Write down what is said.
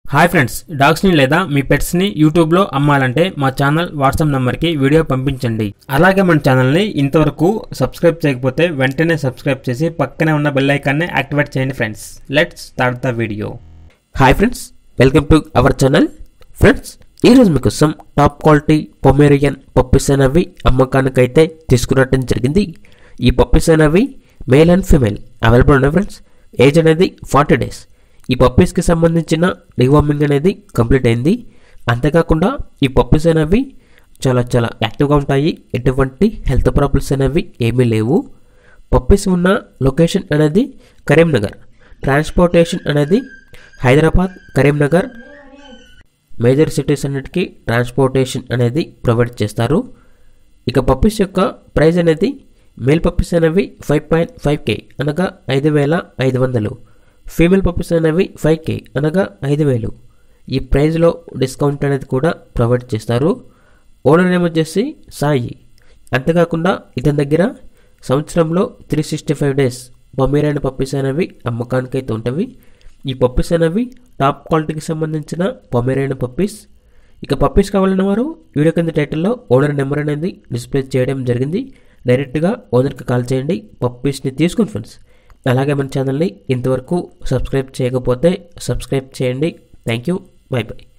hi friends డాగ్స్ని లేదా మీ పెట్స్ని యూట్యూబ్లో అమ్మాలంటే మా ఛానల్ వాట్సాప్ నెంబర్కి వీడియో పంపించండి అలాగే మన ఛానల్ని ఇంతవరకు సబ్స్క్రైబ్ చేయకపోతే వెంటనే సబ్స్క్రైబ్ చేసి పక్కనే ఉన్న బెల్ ఐకాన్ని యాక్టివేట్ చేయండి friends let's start the video hi friends welcome to our channel friends ఈరోజు మీకోసం టాప్ క్వాలిటీ పొమేరియన్ పప్పీస్ అనేవి అమ్మకానికైతే తీసుకురావడం జరిగింది ఈ పప్పీస్ అనేవి మేల్ అండ్ ఫీమేల్ అవైలబుల్ ఉన్నాయి ఫ్రెండ్స్ ఏజ్ అనేది ఫార్టీ డేస్ ఈ పప్పీస్కి సంబంధించిన డివార్మింగ్ అనేది కంప్లీట్ అయింది అంతేకాకుండా ఈ పప్పీస్ అనేవి చాలా చాలా యాక్టివ్గా ఉంటాయి ఎటువంటి హెల్త్ ప్రాబ్లమ్స్ అనేవి ఏమీ లేవు పప్పీస్ ఉన్న లొకేషన్ అనేది కరీంనగర్ ట్రాన్స్పోర్టేషన్ అనేది హైదరాబాద్ కరీంనగర్ మేజర్ సిటీస్ అన్నిటికీ ట్రాన్స్పోర్టేషన్ అనేది ప్రొవైడ్ చేస్తారు ఇక పప్పీస్ యొక్క ప్రైస్ అనేది మేల్ పప్పీస్ అనేవి ఫైవ్ పాయింట్ ఫైవ్ కే అనగా ఐదు వేల ఐదు వందలు ఫీమేల్ పప్పీస్ అనేవి ఫైవ్ కే అనగా ఐదు వేలు ఈ ప్రైస్లో డిస్కౌంట్ అనేది కూడా ప్రొవైడ్ చేస్తారు ఓనర్ నేమ్ వచ్చేసి సాయి అంతేకాకుండా ఇతని దగ్గర సంవత్సరంలో three sixty five days Pomeranian puppies అనేవి అమ్మకానికి అయితే ఉంటవి ఈ పప్పీస్ అనేవి టాప్ క్వాలిటీకి సంబంధించిన పొమేరియన్ పప్పీస్ ఇక పప్పీస్ కావాలన్న వారు వీడియో కింద టైటిల్లో ఓనర్ నెంబర్ అనేది డిస్ప్లే చేయడం జరిగింది డైరెక్ట్గా ఓనర్కి కాల్ చేయండి పప్పీస్ని తీసుకుని ఫ్రెండ్స్ అలాగే మన ఛానల్ని ఇంతవరకు సబ్స్క్రైబ్ చేయకపోతే సబ్స్క్రైబ్ చేయండి థ్యాంక్ యూ బై బై